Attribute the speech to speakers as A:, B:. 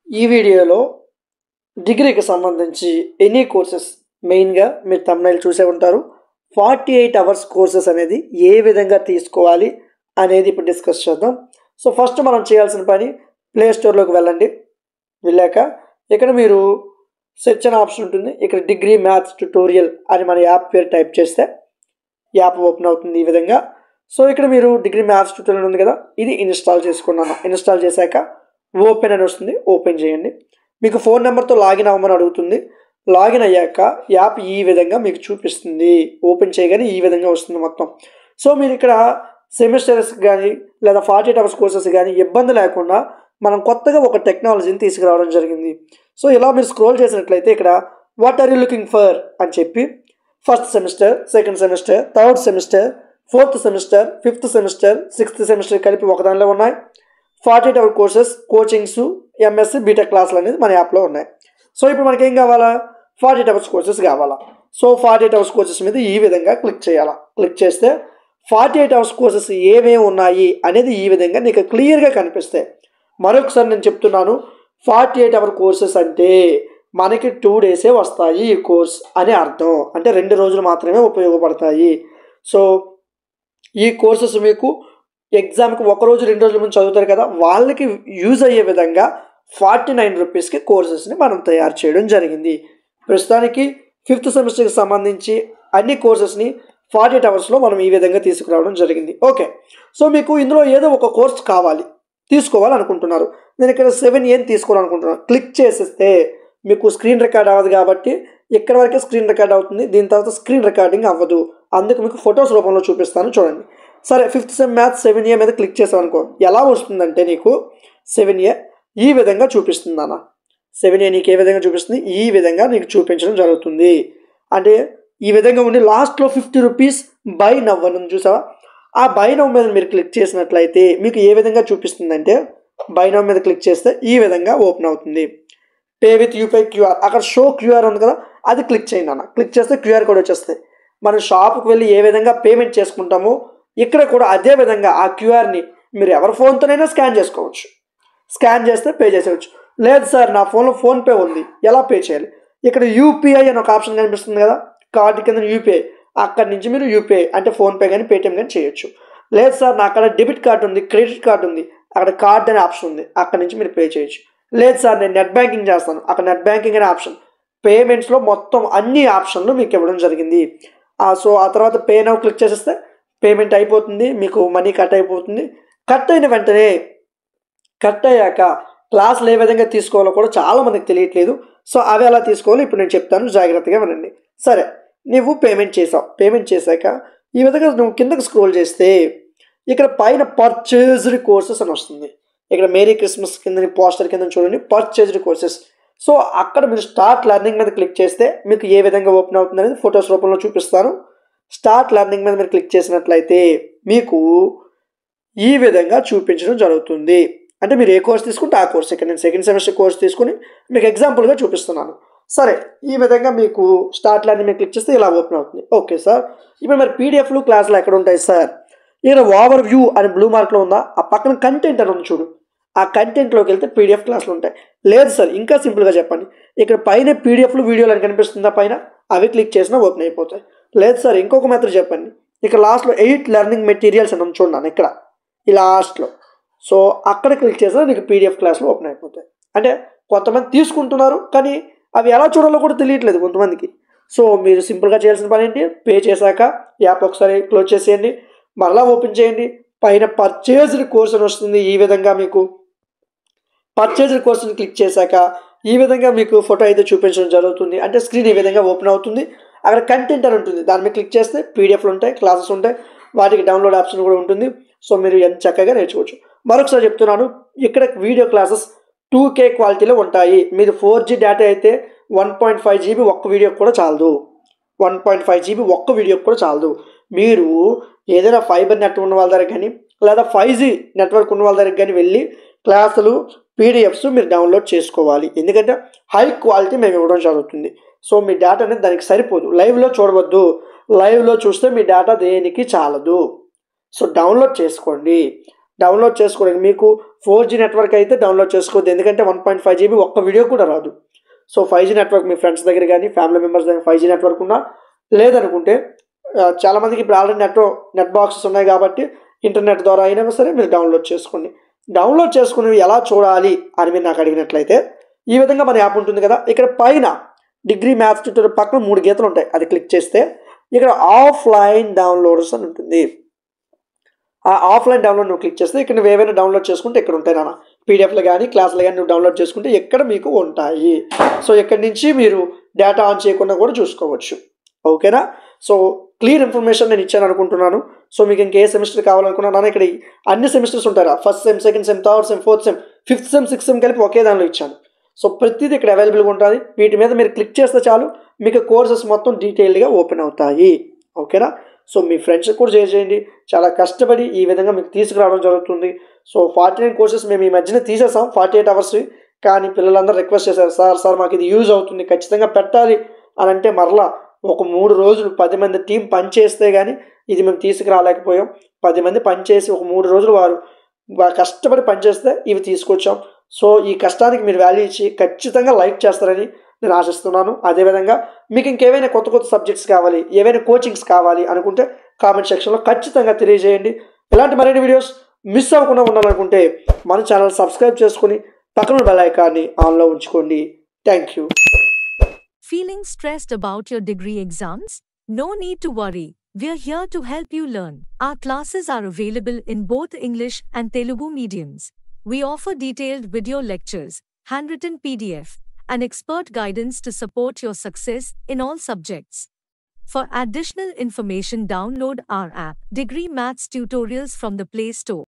A: ఈ వీడియోలో డిగ్రీకి సంబంధించి ఎనీ కోర్సెస్ మెయిన్గా మీరు తమిళ చూసే ఉంటారు ఫార్టీ ఎయిట్ అవర్స్ కోర్సెస్ అనేది ఏ విధంగా తీసుకోవాలి అనేది ఇప్పుడు డిస్కస్ చేద్దాం సో ఫస్ట్ మనం చేయాల్సిన పని ప్లే స్టోర్లోకి వెళ్ళండి వెళ్ళాక ఇక్కడ మీరు సెర్చ్ అనే ఆప్షన్ ఉంటుంది ఇక్కడ డిగ్రీ మ్యాథ్స్ ట్యూటోరియల్ అని మన యాప్ పేరు టైప్ చేస్తే యాప్ ఓపెన్ అవుతుంది ఈ విధంగా సో ఇక్కడ మీరు డిగ్రీ మ్యాథ్స్ ట్యూటోరియల్ ఉంది కదా ఇది ఇన్స్టాల్ చేసుకున్నాను ఇన్స్టాల్ చేశాక ఓపెన్ అని వస్తుంది ఓపెన్ చేయండి మీకు ఫోన్ నెంబర్తో లాగిన్ అవ్వమని అడుగుతుంది లాగిన్ అయ్యాక యాప్ ఈ విధంగా మీకు చూపిస్తుంది ఓపెన్ చేయగానే ఈ విధంగా వస్తుంది మొత్తం సో మీరు ఇక్కడ సెమిస్టర్స్ కానీ లేదా ఫార్టీ ఎయిట్ అవర్స్ కోర్సెస్ కానీ ఇబ్బంది లేకుండా మనం కొత్తగా ఒక టెక్నాలజీని తీసుకురావడం జరిగింది సో ఇలా మీరు స్క్రోల్ చేసినట్లయితే ఇక్కడ what are you looking for అని చెప్పి first semester second semester third semester fourth semester fifth semester sixth semester కలిపి ఒక దానిలో ఉన్నాయి forty eight hour courses coachings MSc BTech క్లాసులు అనేది మన యాప్లో ఉన్నాయి సో ఇప్పుడు మనకి ఏం కావాలా ఫార్టీ ఎయిట్ అవర్స్ కోర్సెస్ కావాలా so forty eight hours courses మీద ఈ విధంగా క్లిక్ చేయాలా క్లిక్ చేస్తే ఫార్టీ ఎయిట్ అవర్స్ కోర్సెస్ ఏమేమి ఉన్నాయి అనేది ఈ విధంగా నీకు క్లియర్గా కనిపిస్తాయి మరొకసారి నేను చెప్తున్నాను ఫార్టీ ఎయిట్ అవర్ కోర్సెస్ అంటే మనకి టూ డేసే వస్తాయి ఈ కోర్స్ అని అర్థం అంటే రెండు రోజులు మాత్రమే ఉపయోగపడతాయి సో ఈ కోర్సెస్ మీకు ఎగ్జామ్కి ఒక రోజు రెండు రోజుల ముందు చదువుతారు కదా వాళ్ళకి యూజ్ అయ్యే విధంగా ఫార్టీ నైన్ రూపీస్కి కోర్సెస్ని మనం తయారు చేయడం జరిగింది ప్రస్తుతానికి ఫిఫ్త్ సెమిస్టర్కి సంబంధించి అన్ని కోర్సెస్ని ఫార్టీ ఎయిట్ అవర్స్లో మనం ఈ విధంగా తీసుకురావడం జరిగింది ఓకే సో మీకు ఇందులో ఏదో ఒక కోర్స్ కావాలి తీసుకోవాలనుకుంటున్నారు నేను ఇక్కడ సెవెన్ ఏం తీసుకోవాలనుకుంటున్నాను క్లిక్ చేసేస్తే మీకు స్క్రీన్ రికార్డ్ అవ్వదు కాబట్టి ఇక్కడ వరకే స్క్రీన్ రికార్డ్ అవుతుంది దీని తర్వాత స్క్రీన్ రికార్డింగ్ అవ్వదు అందుకు మీకు ఫొటోస్ రూపంలో చూపిస్తాను చూడండి సరే fifth sem maths seven A మీద క్లిక్ చేసావు అనుకో ఎలా వస్తుందంటే నీకు సెవెన్ ఏ ఈ విధంగా చూపిస్తుంది అన్న సెవెన్ ఏ నీకు ఏ విధంగా చూపిస్తుంది ఈ విధంగా నీకు చూపించడం జరుగుతుంది అంటే ఈ విధంగా ఉండి లాస్ట్లో ఫిఫ్టీ రూపీస్ బై నవ్ అని ఉంది చూసావా ఆ బై నవ్ మీద మీరు క్లిక్ చేసినట్లయితే మీకు ఏ విధంగా చూపిస్తుందంటే బై నవ్ మీద క్లిక్ చేస్తే ఈ విధంగా ఓపెన్ అవుతుంది పే విత్ యూపీఐ క్యూఆర్ అక్కడ షో క్యూఆర్ ఉంది కదా అది క్లిక్ చేయండి అన్న క్లిక్ చేస్తే క్యూఆర్ కోడ్ వచ్చేస్తాయి మనం షాప్కి వెళ్ళి ఏ విధంగా పేమెంట్ చేసుకుంటామో ఇక్కడ కూడా అదే విధంగా ఆ క్యూఆర్ని మీరు ఎవరి ఫోన్తోనైనా స్కాన్ చేసుకోవచ్చు స్కాన్ చేస్తే పే చేసేవచ్చు లేదు సార్ నా ఫోన్లో ఫోన్పే ఉంది ఎలా పే చేయాలి ఇక్కడ యూపీఐ అని ఒక ఆప్షన్ కనిపిస్తుంది కదా కార్డు కింద యూపీఐ అక్కడి నుంచి మీరు యూపీఐ అంటే ఫోన్పే కానీ పేటిఎం కానీ చేయొచ్చు లేదు సార్ నా అక్కడ డెబిట్ కార్డు ఉంది క్రెడిట్ కార్డు ఉంది అక్కడ కార్డ్ అనే ఆప్షన్ ఉంది అక్కడి నుంచి మీరు పే చేయొచ్చు లేదు సార్ నేను నెట్ బ్యాంకింగ్ చేస్తాను అక్కడ నెట్ బ్యాంకింగ్ అనే ఆప్షన్ పేమెంట్స్లో మొత్తం అన్ని ఆప్షన్లు మీకు ఇవ్వడం జరిగింది సో ఆ తర్వాత పే నౌ క్లిక్ చేసేస్తే పేమెంట్ అయిపోతుంది మీకు మనీ కట్ అయిపోతుంది కట్ అయిన వెంటనే కట్ అయ్యాక క్లాసులు ఏ విధంగా తీసుకోవాలో కూడా చాలా మందికి తెలియట్లేదు సో అవి ఎలా తీసుకోవాలో ఇప్పుడు నేను చెప్తాను జాగ్రత్తగా వినండి సరే నువ్వు పేమెంట్ చేసావు పేమెంట్ చేశాక ఈ విధంగా నువ్వు కిందకి స్క్రోల్ చేస్తే ఇక్కడ పైన పర్చేజ్డ్ కోర్సెస్ అని వస్తుంది ఇక్కడ మేరీ క్రిస్మస్ కింద పోస్టర్ కింద చూడండి పర్చేజ్డ్ కోర్సెస్ సో అక్కడ మీరు స్టార్ట్ లెర్నింగ్ మీద క్లిక్ చేస్తే మీకు ఏ విధంగా ఓపెన్ అవుతుంది అనేది ఫొటోస్ రూపంలో చూపిస్తాను స్టార్ట్ లెర్నింగ్ మీద మీరు క్లిక్ చేసినట్లయితే మీకు ఈ విధంగా చూపించడం జరుగుతుంది అంటే మీరు ఏ కోర్స్ తీసుకుంటే ఆ కోర్స్ ఇక్కడ నేను సెకండ్ సెమిస్టర్ కోర్స్ తీసుకుని మీకు ఎగ్జాంపుల్గా చూపిస్తున్నాను సరే ఈ విధంగా మీకు స్టార్ట్ లెర్నింగ్ మీద క్లిక్ చేస్తే ఇలా ఓపెన్ అవుతుంది ఓకే సార్ ఇప్పుడు మరి పీడిఎఫ్లు క్లాసులు ఎక్కడ ఉంటాయి సార్ ఇక్కడ ఓవర్ వ్యూ అని బ్లూ మార్క్లో ఉందా ఆ పక్కన కంటెంట్ అని ఉంది చూడు ఆ కంటెంట్లోకి వెళ్తే పీడిఎఫ్ క్లాసులు ఉంటాయి లేదు సార్ ఇంకా సింపుల్గా చెప్పండి ఇక్కడ పైన పీడిఎఫ్లు వీడియోలు అని కనిపిస్తుందా పైన అవి క్లిక్ చేసినా ఓపెన్ అయిపోతాయి లేదు సార్ ఇంకొక మెథడ్ చెప్పండి ఇక లాస్ట్లో ఎయిట్ లెర్నింగ్ మెటీరియల్స్ అని చూడండి ఇక్కడ ఈ లాస్ట్లో సో అక్కడ క్లిక్ చేసినా నీకు పీడిఎఫ్ క్లాసులు ఓపెన్ అయిపోతాయి అంటే కొంతమంది తీసుకుంటున్నారు కానీ అవి ఎలా చూడాలో కూడా తెలియట్లేదు కొంతమందికి సో మీరు సింపుల్గా చేయాల్సిన పని ఏంటి పే చేశాక యాప్ ఒకసారి క్లోజ్ చేసేయండి మరలా ఓపెన్ చేయండి పైన పర్చేజ్డ్ కోర్స్ అని వస్తుంది ఈ విధంగా మీకు పర్చేజ్డ్ కోర్స్ని క్లిక్ చేశాక ఈ విధంగా మీకు ఫోటో అయితే చూపించడం జరుగుతుంది అంటే స్క్రీన్ ఈ విధంగా ఓపెన్ అవుతుంది అక్కడ కంటెంట్ అని ఉంటుంది దాని మీద క్లిక్ చేస్తే పీడిఎఫ్లు ఉంటాయి క్లాసెస్ ఉంటాయి వాటికి డౌన్లోడ్ ఆప్షన్ కూడా ఉంటుంది సో మీరు ఎంత చక్కగా నేర్చుకోవచ్చు మరొకసారి చెప్తున్నాను ఇక్కడ వీడియో క్లాసెస్ టూ కే క్వాలిటీలో ఉంటాయి మీది ఫోర్ జీ డేటా అయితే వన్ పాయింట్ ఫైవ్ జీబీ ఒక్క వీడియోకి కూడా చాలదు వన్ పాయింట్ ఫైవ్ జీబీ ఒక్క వీడియోకి కూడా చాలదు మీరు ఏదైనా ఫైబర్ నెట్ ఉన్న వాళ్ళ దగ్గర కానీ లేదా ఫైవ్ జీ నెట్వర్క్ ఉన్న వాళ్ళ దగ్గర కానీ వెళ్ళి క్లాసులు పీడిఎఫ్స్ మీరు డౌన్లోడ్ చేసుకోవాలి ఎందుకంటే హై క్వాలిటీ మేము ఇవ్వడం జరుగుతుంది సో మీ డేటా అనేది దానికి సరిపోదు లైవ్లో చూడవద్దు లైవ్లో చూస్తే మీ డేటా దేనికి చాలదు సో డౌన్లోడ్ చేసుకోండి డౌన్లోడ్ చేసుకోవడానికి మీకు ఫోర్ జీ నెట్వర్క్ అయితే డౌన్లోడ్ చేసుకోవద్దు ఎందుకంటే వన్ పాయింట్ ఫైవ్ జీబీ ఒక్క వీడియో కూడా రాదు సో ఫైవ్ జీ నెట్వర్క్ మీ ఫ్రెండ్స్ దగ్గర కానీ ఫ్యామిలీ మెంబర్స్ దగ్గర ఫైవ్ జీ నెట్వర్క్ ఉన్నా లేదనుకుంటే ఆ, చాలామందికి ఇప్పుడు ఆల్రెడీ నెట్ నెట్ బాక్సెస్ ఉన్నాయి కాబట్టి ఇంటర్నెట్ ద్వారా అయినా సరే మీరు డౌన్లోడ్ చేసుకోండి డౌన్లోడ్ చేసుకునేవి ఎలా చూడాలి అని మీరు నాకు అడిగినట్లయితే ఈ విధంగా మన యాప్ ఉంటుంది కదా ఇక్కడ పైన డిగ్రీ మ్యాథ్స్ ట్యూటర్ పక్కన మూడు గీతలు ఉంటాయి అది క్లిక్ చేస్తే ఇక్కడ ఆఫ్లైన్ డౌన్లోడ్స్ అని ఉంటుంది ఆ ఆఫ్లైన్ డౌన్లోడ్ నువ్వు క్లిక్ చేస్తే ఇక్కడ నువ్వు ఏవైనా డౌన్లోడ్ చేసుకుంటే ఇక్కడ ఉంటాయి నాన్న పీడిఎఫ్లు కానీ క్లాసులు కానీ నువ్వు డౌన్లోడ్ చేసుకుంటే ఎక్కడ మీకు ఉంటాయి సో ఇక్కడి నుంచి మీరు డేటా ఆన్ చేయకుండా కూడా చూసుకోవచ్చు ఓకేనా సో క్లియర్ ఇన్ఫర్మేషన్ నేను ఇచ్చాను అనుకుంటున్నాను సో మీకు ఇంకే సెమిస్టర్ కావాలనుకున్నా నాన్న ఇక్కడ ఈ అన్ని సెమిస్టర్స్ ఉంటారా first sem second sem third sem fourth sem fifth sem sixth sem కలిపి ఒకే దానిలో ఇచ్చాను సో ప్రతిదీ ఇక్కడ అవైలబుల్గా ఉంటుంది వీటి మీద మీరు క్లిక్ చేస్తే చాలు మీకు కోర్సెస్ మొత్తం డీటెయిల్డ్గా ఓపెన్ అవుతాయి ఓకేనా సో మీ ఫ్రెండ్స్ కూడా షేర్ చేయండి చాలా కష్టపడి ఈ విధంగా మీకు తీసుకురావడం జరుగుతుంది సో ఫార్టీ నైన్ కోర్సెస్ మేము ఈ మధ్యన తీసేసాం ఫార్టీ ఎయిట్ అవర్స్ కానీ పిల్లలందరూ రిక్వెస్ట్ చేశారు సార్ సార్ మాకు ఇది యూజ్ అవుతుంది ఖచ్చితంగా పెట్టాలి అని అంటే మరలా ఒక మూడు రోజులు పది మంది టీం పనిచేస్తే కానీ ఇది మేము తీసుకురాలేకపోయాం పది మంది పనిచేసి ఒక మూడు రోజులు వారు వా- కష్టపడి పనిచేస్తే ఇవి తీసుకొచ్చాం సో ఈ కష్టానికి మీరు వాల్యూ ఇచ్చి ఖచ్చితంగా లైక్ చేస్తారని నేను ఆశిస్తున్నాను అదేవిధంగా మీకు ఇంకేమైనా కొత్త కొత్త సబ్జెక్ట్స్ కావాలి ఏవైనా కోచింగ్స్ కావాలి అనుకుంటే కామెంట్ సెక్షన్లో ఖచ్చితంగా తెలియజేయండి ఇలాంటి మరిన్ని వీడియోస్ మిస్ అవ్వకుండా ఉండాలనుకుంటే మన ఛానల్ సబ్స్క్రైబ్ చేసుకుని పక్కన బెల్ ఐకాన్ని ఆన్లో ఉంచుకోండి thank you
B: Feeling stressed about your degree exams? No need to worry. We're here to help you learn. Our classes are available in both English and Telugu mediums. We offer detailed video lectures, handwritten PDF, and expert guidance to support your success in all subjects. For additional information, download our app, Degree Maths Tutorials from the Play Store.